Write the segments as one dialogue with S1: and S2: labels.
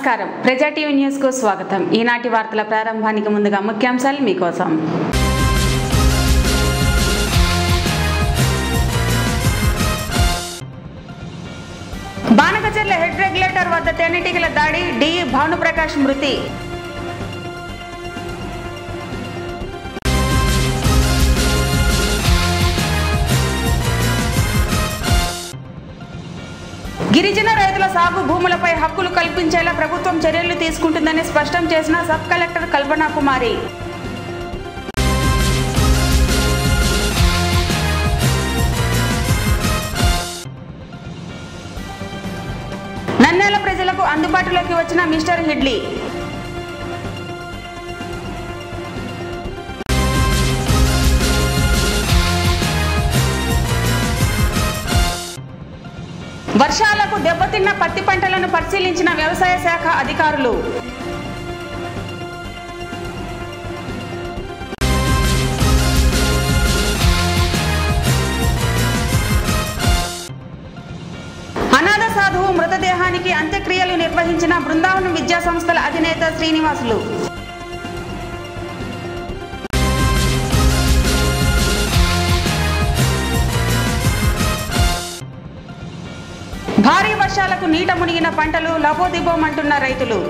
S1: నమస్కారం ప్రజా TV news కు స్వాగతం ఈనాటి వార్తల ప్రారంభానికి ముందుగా ముఖ్యాంశాలు మీకోసం బానకచర్ల హెడ్ రెగ్యులేటర్ వద్ద తేనెటీగల దాడి డిఈ భానుప్రకాష్ మృతి గిరిజన రైతుల సాగు భూములపై హక్కులు కల్పించేలా ప్రభుత్వం చర్యలు తీసుకుంటుందని స్పష్టం చేసిన సబ్ కలెక్టర్ కల్పనా కుమారి నంద్యాల ప్రజలకు అందుబాటులోకి వచ్చిన మిస్టర్ హిడ్లీ వర్షాలకు దెబ్బతిన్న పత్తి పంటలను పరిశీలించిన వ్యవసాయ శాఖ అధికారులు అనాథ సాధువు మృతదేహానికి అంత్యక్రియలు నిర్వహించిన బృందావనం విద్యా సంస్థల అధినేత శ్రీనివాసులు భారీ వర్షాలకు నీట మునిగిన పంటలు లబోదిబోమంటున్న రైతులు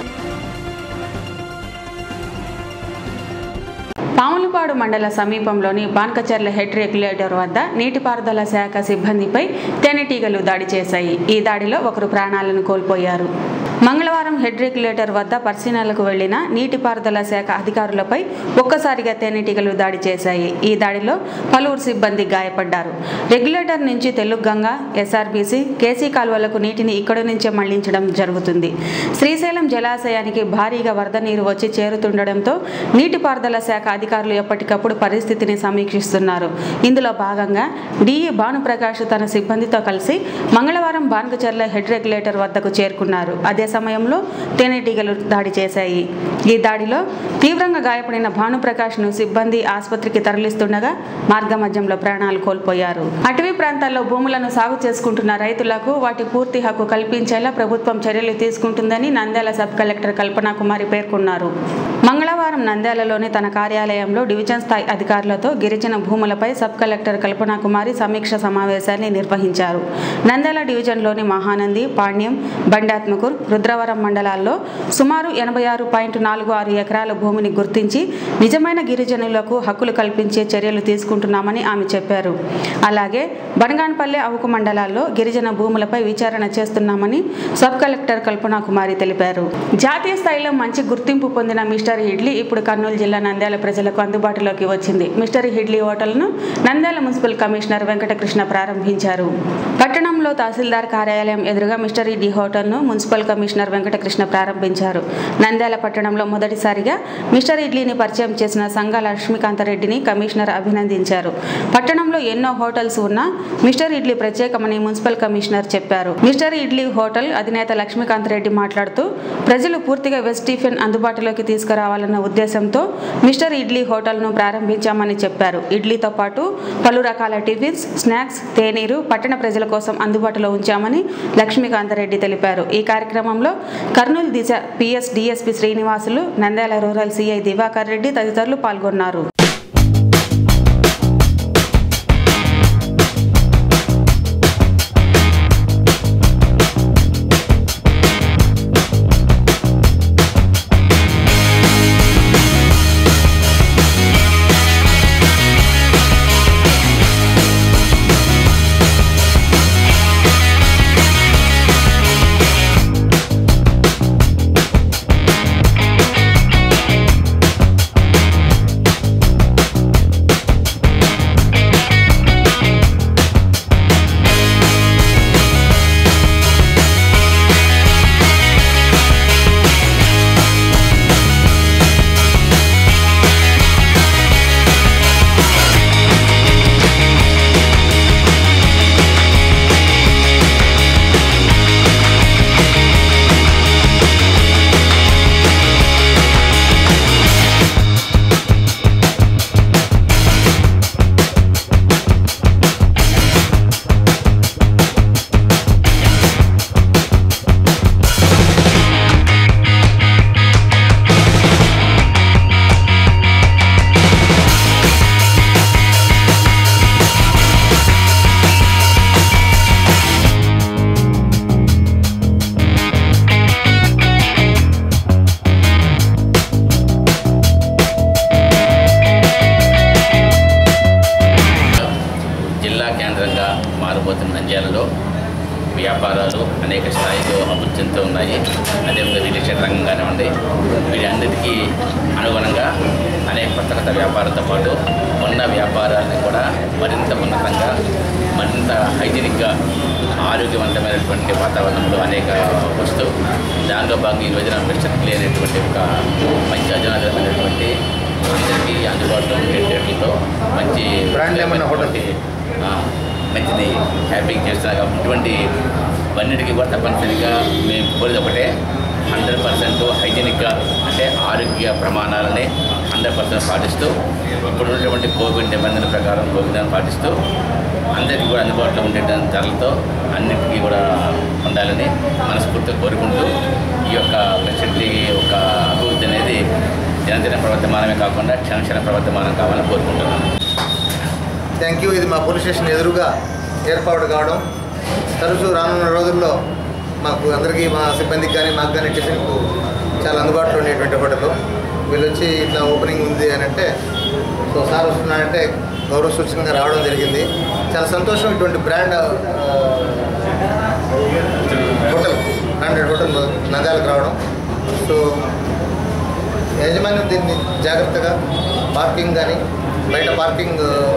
S1: పాములపాడు మండల సమీపంలోని బాన్కచర్ల హెడ్ రెగ్యులేటర్ వద్ద నీటిపారుదల శాఖ సిబ్బందిపై తేనెటీగలు దాడి చేశాయి ఈ దాడిలో ఒకరు ప్రాణాలను కోల్పోయారు మంగళవారం హెడ్ రెగ్యులేటర్ వద్ద పరిశీలనలకు వెళ్లిన నీటిపారుదల శాఖ అధికారులపై ఒక్కసారిగా తేనెటీగలు దాడి చేశాయి ఈ దాడిలో పలువురు సిబ్బంది గాయపడ్డారు రెగ్యులేటర్ నుంచి తెలుగంగ ఎస్ఆర్బీసీ కేసీ కాలువలకు నీటిని ఇక్కడి నుంచే మళ్లించడం జరుగుతుంది శ్రీశైలం జలాశయానికి భారీగా వరద నీరు వచ్చి చేరుతుండటంతో నీటిపారుదల శాఖ అధికారులు ఎప్పటికప్పుడు పరిస్థితిని సమీక్షిస్తున్నారు ఇందులో భాగంగా డిఈ భానుప్రకాష్ తన సిబ్బందితో కలిసి మంగళవారం బాన్కచర్ల హెడ్ రెగ్యులేటర్ వద్దకు చేరుకున్నారు అదే సమయంలో తేనెటీగలు దాడి చేశాయి ఈ దాడిలో తీవ్రంగా గాయపడిన భానుప్రకాష్ను సిబ్బంది ఆసుపత్రికి తరలిస్తుండగా మార్గమధ్యంలో ప్రాణాలు కోల్పోయారు అటవీ ప్రాంతాల్లో భూములను సాగు చేసుకుంటున్న రైతులకు వాటి పూర్తి హక్కు కల్పించేలా ప్రభుత్వం చర్యలు తీసుకుంటుందని నంద్యాల సబ్ కలెక్టర్ కల్పనా కుమారి పేర్కొన్నారు మంగళవారం నంద్యాలలోని తన కార్యాలయంలో డివిజన్ స్థాయి అధికారులతో గిరిజన భూములపై సబ్ కలెక్టర్ కల్పనా కుమారి సమీక్ష సమావేశాన్ని నిర్వహించారు నంద్యాల డివిజన్లోని మహానంది పాణ్యం బండాత్మకూర్ రుద్రవరం మండలాల్లో సుమారు ఎనభై ఆరు పాయింట్ నాలుగు ఆరు ఎకరాల భూమిని గుర్తించి నిజమైన గిరిజనులకు హక్కులు కల్పించే చర్యలు తీసుకుంటున్నామని ఆమె చెప్పారు అలాగే బనగాన్పల్లె అవుకు మండలాల్లో గిరిజన భూములపై విచారణ చేస్తున్నామని సబ్ కలెక్టర్ కల్పనా కుమారి తెలిపారు జాతీయ స్థాయిలో మంచి గుర్తింపు పొందిన మిస్టర్ ఇడ్లీ ఇప్పుడు కర్నూలు జిల్లా నంద్యాల ప్రజలకు అందుబాటులోకి వచ్చింది మిస్టర్ ఇడ్లీ హోటల్ను నంద్యాల మున్సిపల్ కమిషనర్ వెంకటకృష్ణ ప్రారంభించారు పట్టణంలో తహసీల్దార్ కార్యాలయం ఎదురుగా మిస్టర్ ఇడ్లీ హోటల్ను మున్సిపల్ కమిషనర్ వెంకటకృష్ణ ప్రారంభించారు నంద్యాల పట్టణంలో మొదటిసారిగా మిస్టర్ ఇడ్లీని పరిచయం చేసిన సంఘ లక్ష్మీకాంతరెడ్డిని కమిషనర్ అభినందించారు పట్టణంలో ఎన్నో హోటల్స్ ఉన్నా మిస్టర్ ఇడ్లీ ప్రత్యేకమని మున్సిపల్ కమిషనర్ చెప్పారు మిస్టర్ ఇడ్లీ హోటల్ అధినేత లక్ష్మీకాంత్ రెడ్డి మాట్లాడుతూ ప్రజలు పూర్తిగా వెజ్ టిఫిన్ అందుబాటులోకి తీసుకురావాలన్న ఉద్దేశంతో మిస్టర్ ఇడ్లీ హోటల్ను ప్రారంభించామని చెప్పారు ఇడ్లీతో పాటు పలు రకాల టిఫిన్స్ స్నాక్స్ తేనీరు పట్టణ ప్రజల కోసం అందుబాటులో ఉంచామని లక్ష్మీకాంతరెడ్డి తెలిపారు ఈ కార్యక్రమంలో Kurnool Disha PS DSP Srinivasulu Nandyal rural CI Diwakar Reddy తదితరులు పాల్గొన్నారు
S2: వ్యాపారాలు అనేక స్థాయిలో అభివృద్ధి చెందుతూ ఉన్నాయి అదేవిధంగా రియల్ ఎస్టేట్ రంగం కానివ్వండి వీటన్నిటికీ అనుగుణంగా అనేక కొత్త కొత్త వ్యాపారాలతో పాటు ఉన్న వ్యాపారాలను కూడా మరింత ఉన్నతంగా మరింత హైజీనిక్గా ఆరోగ్యవంతమైనటువంటి వాతావరణంలో అనేక వస్తూ దానిలో భాగంగా ఈ రోజున ప్రశ్నలు లేనటువంటి ఒక మంచి అధునాతనమైనటువంటి అందరికీ అందుబాటులో ఉండే రేట్లతో మంచి
S3: Brand name ఉన్న hotel.
S2: ఆ, మంచిది హ్యాపీగా చేస్తున్నారు కాబట్టి ఇటువంటి అన్నిటికీ కూడా తప్పనిసరిగా మేము కోరేది ఒకటే హండ్రెడ్ పర్సెంట్ హైజీనిక్గా అంటే ఆరోగ్య ప్రమాణాలని హండ్రెడ్ పర్సెంట్ పాటిస్తూ ఇప్పుడు ఉన్నటువంటి కోవిడ్ నిబంధనల ప్రకారం కోవిడ్ పాటిస్తూ అందరికీ కూడా అందుబాటులో ఉండే ధరలతో అన్నిటికీ కూడా ఉండాలని మనస్ఫూర్తిగా కోరుకుంటూ ఈ యొక్క ఫెసిలిటీ యొక్క అభివృద్ధి అనేది దినదిన ప్రవర్తమానమే కాకుండా క్షణ క్షణ ప్రవర్తమానం కావాలని కోరుకుంటున్నాను
S3: థ్యాంక్ యూ ఇది మా పోలీస్ స్టేషన్ ఎదురుగా ఏర్పాటు కావడం తరచూ రానున్న రోజుల్లో మాకు అందరికీ మా సిబ్బందికి కానీ మాకు కానీ టిఫిన్కు చాలా అందుబాటులో ఉండేటువంటి హోటల్ వీళ్ళు వచ్చి ఇట్లా ఓపెనింగ్ ఉంది అని అంటే సో సార్ వస్తున్నారంటే గౌరవ సూచకంగా రావడం జరిగింది చాలా సంతోషం ఇటువంటి బ్రాండ్ హోటల్ హండ్రెడ్ హోటల్ నంద్యాలకు రావడం సో యాజమాన్యం దీన్ని జాగ్రత్తగా పార్కింగ్ కానీ బయట పార్కింగ్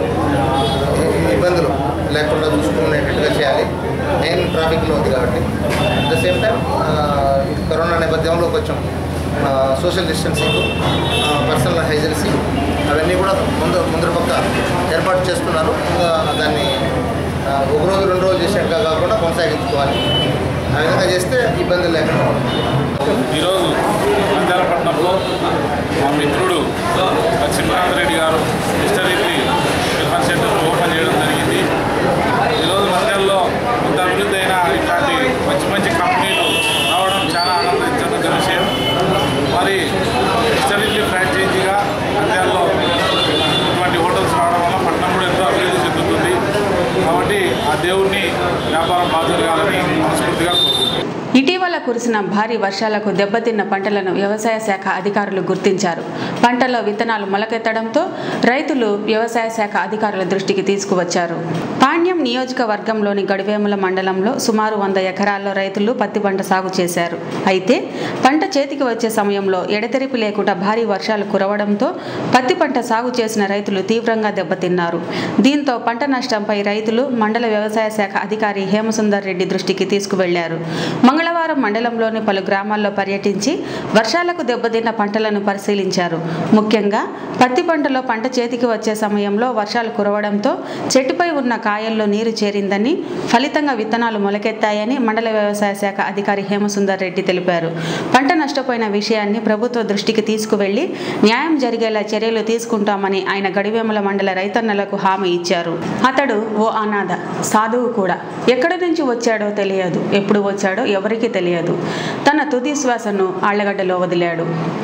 S3: ఆ, ఇబ్బందులు లేకుండా చూసుకునేటట్టుగా చేయాలి మెయిన్ ట్రాఫిక్లో ఉంది కాబట్టి at the same time corona నేపథ్యంలో కొంచెం సోషల్ డిస్టెన్సింగ్ పర్సనల్ హైజెన్సీ అవన్నీ కూడా ముందు ముందర పక్క ఏర్పాటు చేస్తున్నారు ఇంకా దాన్ని ఆ, ఒక రోజు రెండు రోజులు చేసినట్టుగా కాకుండా కొనసాగించుకోవాలి ఆ విధంగా చేస్తే ఇబ్బందులు లేకుండా ఉంటుంది.
S4: ఈరోజు నంద్యాలపట్నంలో మా మిత్రుడు లక్ష్మీకాంత్ రెడ్డి గారు మిస్టరీకి టిఫన్ సెంటర్ ఓపెన్ చేయడం జరిగింది ఈరోజు నంద్యాలలో ఇంత అభివృద్ధి అయిన ఇట్లాంటి మంచి మంచి కంపెనీలు రావడం చాలా ఆనందించదగ్గ విషయం మరి మిస్టరీకి ఫ్రాంచైజీగా నంద్యాలలో ఇటువంటి హోటల్స్ రావడం వల్ల పట్టణం కూడా ఎంతో అభివృద్ధి చెందుతుంది కాబట్టి ఆ దేవుణ్ణి వ్యాపారం బాగా జరగాలని మనస్ఫూర్తిగా కోరుకుంటున్నాను
S1: ఇటీవల కురిసిన భారీ వర్షాలకు దెబ్బతిన్న పంటలను వ్యవసాయ శాఖ అధికారులు గుర్తించారు పంటలో విత్తనాలు మొలకెత్తడంతో రైతులు వ్యవసాయ శాఖ అధికారుల దృష్టికి తీసుకువచ్చారు పాణ్యం నియోజకవర్గంలోని గడివేముల మండలంలో సుమారు వంద ఎకరాల్లో రైతులు పత్తి పంట సాగు చేశారు అయితే పంట చేతికి వచ్చే సమయంలో ఎడతెరిపి లేకుండా భారీ వర్షాలు కురవడంతో పత్తి పంట సాగు చేసిన రైతులు తీవ్రంగా దెబ్బతిన్నారు దీంతో పంట నష్టంపై రైతులు మండల వ్యవసాయ శాఖ అధికారి హేమసుందర్ రెడ్డి దృష్టికి తీసుకువెళ్లారు మంగళవారం మండలంలోని పలు గ్రామాల్లో పర్యటించి వర్షాలకు దెబ్బతిన్న పంటలను పరిశీలించారు ముఖ్యంగా పత్తి పంటలో పంట చేతికి వచ్చే సమయంలో వర్షాలు కురవడంతో చెట్టుపై ఉన్న కాయల్లో నీరు చేరిందని ఫలితంగా విత్తనాలు మొలకెత్తాయని మండల వ్యవసాయ శాఖ అధికారి హేమసుందర్ రెడ్డి తెలిపారు పంట నష్టపోయిన విషయాన్ని ప్రభుత్వ దృష్టికి తీసుకువెళ్లి న్యాయం జరిగేలా చర్యలు తీసుకుంటామని ఆయన గడివేముల మండల రైతన్నలకు హామీ ఇచ్చారు అతడు ఓ అనాథ సాధువు కూడా ఎక్కడి నుంచి వచ్చాడో తెలియదు ఎప్పుడు వచ్చాడో ఎవరికీ తెలియదు తన తుది శ్వాసను ఆళ్లగడ్డలో వదిలాడు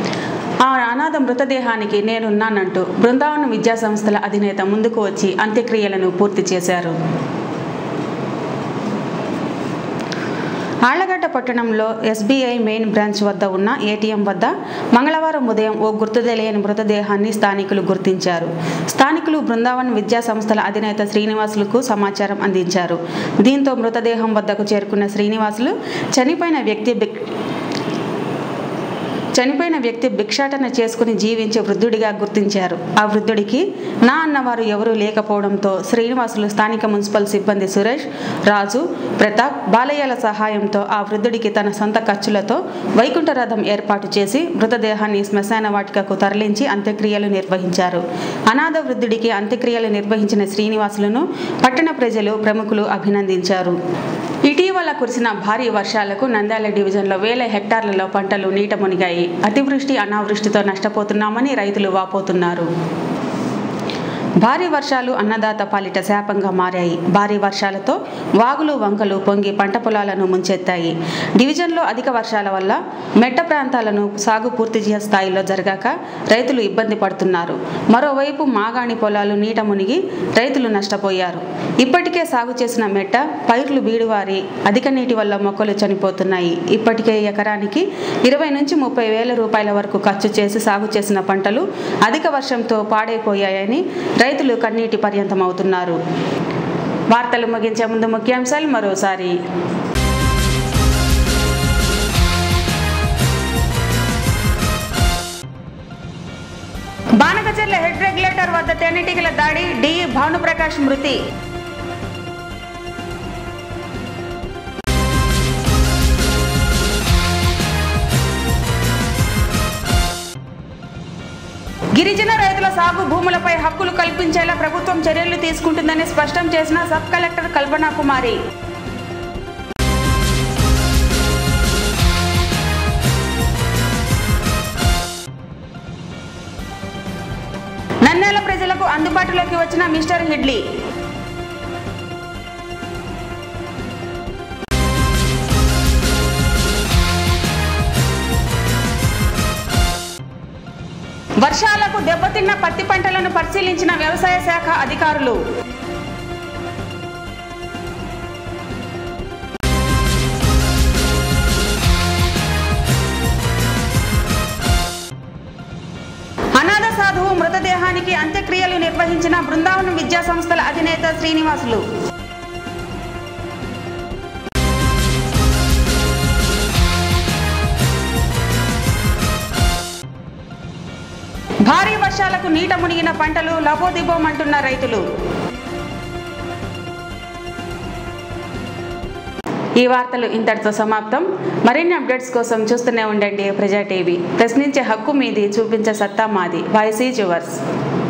S1: ఆ అనాథ మృతదేహానికి నేనున్నానంటూ బృందావనం విద్యా సంస్థల అధినేత ముందుకు వచ్చి అంత్యక్రియలను పూర్తి చేశారు ఆళ్లగడ్డ పట్టణంలో ఎస్బీఐ మెయిన్ బ్రాంచ్ వద్ద ఉన్న ఏటీఎం వద్ద మంగళవారం ఉదయం ఓ గుర్తు తెలియని మృతదేహాన్ని స్థానికులు గుర్తించారు స్థానికులు బృందావన్ విద్యా సంస్థల అధినేత శ్రీనివాసులకు సమాచారం అందించారు దీంతో మృతదేహం వద్దకు చేరుకున్న శ్రీనివాసులు చనిపోయిన వ్యక్తి బిక్- చనిపోయిన వ్యక్తి భిక్షాటన చేసుకుని జీవించే వృద్ధుడిగా గుర్తించారు ఆ వృద్ధుడికి నా అన్నవారు ఎవరూ లేకపోవడంతో శ్రీనివాసులు స్థానిక మున్సిపల్ సిబ్బంది సురేష్ రాజు ప్రతాప్ బాలయ్యల సహాయంతో ఆ వృద్ధుడికి తన సొంత ఖర్చులతో వైకుంఠ రథం ఏర్పాటు చేసి మృతదేహాన్ని శ్మశాన వాటికకు తరలించి అంత్యక్రియలు నిర్వహించారు అనాథ వృద్ధుడికి అంత్యక్రియలు నిర్వహించిన శ్రీనివాసులను పట్టణ ప్రజలు ప్రముఖులు అభినందించారు ఇటీవల కురిసిన భారీ వర్షాలకు నంద్యాల డివిజన్లో వేల హెక్టార్లలో పంటలు నీట మునిగాయి అతివృష్టి అనావృష్టితో నష్టపోతున్నామని రైతులు వాపోతున్నారు భారీ వర్షాలు అన్నదాత పాలిట శాపంగా మారాయి భారీ వర్షాలతో వాగులు వంకలు పొంగి పంట పొలాలను ముంచెత్తాయి డివిజన్లో అధిక వర్షాల వల్ల మెట్ట ప్రాంతాలను సాగు పూర్తి చే స్థాయిలో జరగాక రైతులు ఇబ్బంది పడుతున్నారు మరోవైపు మాగాణి పొలాలు నీట మునిగి రైతులు నష్టపోయారు ఇప్పటికే సాగు చేసిన మెట్ట పైర్లు బీడువారి అధిక నీటి వల్ల మొక్కలు చనిపోతున్నాయి ఇప్పటికే ఎకరానికి ఇరవై నుంచి ముప్పై వేల రూపాయల వరకు ఖర్చు చేసి సాగు చేసిన పంటలు అధిక వర్షంతో పాడైపోయాయని రైతులు కన్నీటి పర్యంతమవుతున్నారు వార్తలు ముగించే ముందు ముఖ్యాంశాలు మరోసారి రెగ్యులేటర్ వద్ద తేనెటీగల దాడి డి భానుప్రకాష్ మృతి గిరిజన రైతుల సాగు భూములపై హక్కులు కల్పించేలా ప్రభుత్వం చర్యలు తీసుకుంటుందని స్పష్టం చేసిన సబ్ కలెక్టర్ కల్పనా కుమారి నన్నేల ప్రజలకు అందుబాటులోకి వచ్చిన మిస్టర్ హిడ్లీ వర్షాలకు దెబ్బతిన్న పత్తి పంటలను పరిశీలించిన వ్యవసాయ శాఖ అధికారులు అనాథ సాధువు మృతదేహానికి అంత్యక్రియలు నిర్వహించిన బృందావనం విద్యా సంస్థల అధినేత శ్రీనివాసులు భారీ వర్షాలకు నీట మునిగిన పంటలు లబోదిబోమంటున్న రైతులు ఈ వార్తలు ఇంతటితో సమాప్తం మరిన్ని అప్డేట్స్ కోసం చూస్తూనే ఉండండి ప్రజా టీవీ ప్రశ్నించే హక్కు మీది చూపించే సత్తా మాది వాయిసీ జువర్స్